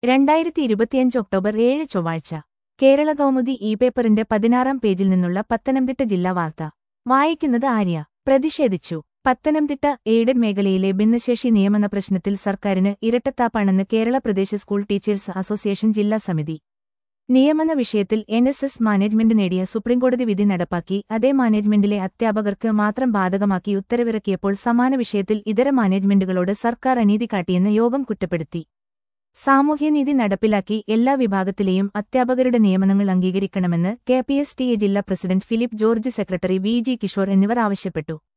രണ്ടായിരത്തി ഇരുപത്തിയഞ്ച് ഒക്ടോബർ ഏഴ് ചൊവ്വാഴ്ച കേരള കൗമുദി ഇ പേപ്പറിന്റെ പതിനാറാം പേജിൽ നിന്നുള്ള പത്തനംതിട്ട ജില്ലാ വാർത്ത വായിക്കുന്നത് ആര്യ പ്രതിഷേധിച്ചു പത്തനംതിട്ട എയ്ഡഡ് മേഖലയിലെ ഭിന്നശേഷി നിയമന പ്രശ്നത്തിൽ സർക്കാരിന് ഇരട്ടത്താപ്പാണെന്ന് Kerala Pradesh school teachers association ജില്ലാ സമിതി നിയമന വിഷയത്തിൽ എൻ എസ് എസ് മാനേജ്മെന്റ് നേടിയ സുപ്രീംകോടതി വിധി നടപ്പാക്കി അതേ മാനേജ്മെന്റിലെ അധ്യാപകർക്ക് മാത്രം ബാധകമാക്കി ഉത്തരവിറക്കിയപ്പോൾ സമാന വിഷയത്തിൽ ഇതര മാനേജ്മെന്റുകളോട് സർക്കാർ അനീതി കാട്ടിയെന്ന് യോഗം കുറ്റപ്പെടുത്തി സാമൂഹ്യനീതി നടപ്പിലാക്കി എല്ലാ വിഭാഗത്തിലെയും അധ്യാപകരുടെ നിയമനങ്ങൾ അംഗീകരിക്കണമെന്ന് K P S T A ജില്ലാ president Philip George secretary V G Kishore എന്നിവർ ആവശ്യപ്പെട്ടു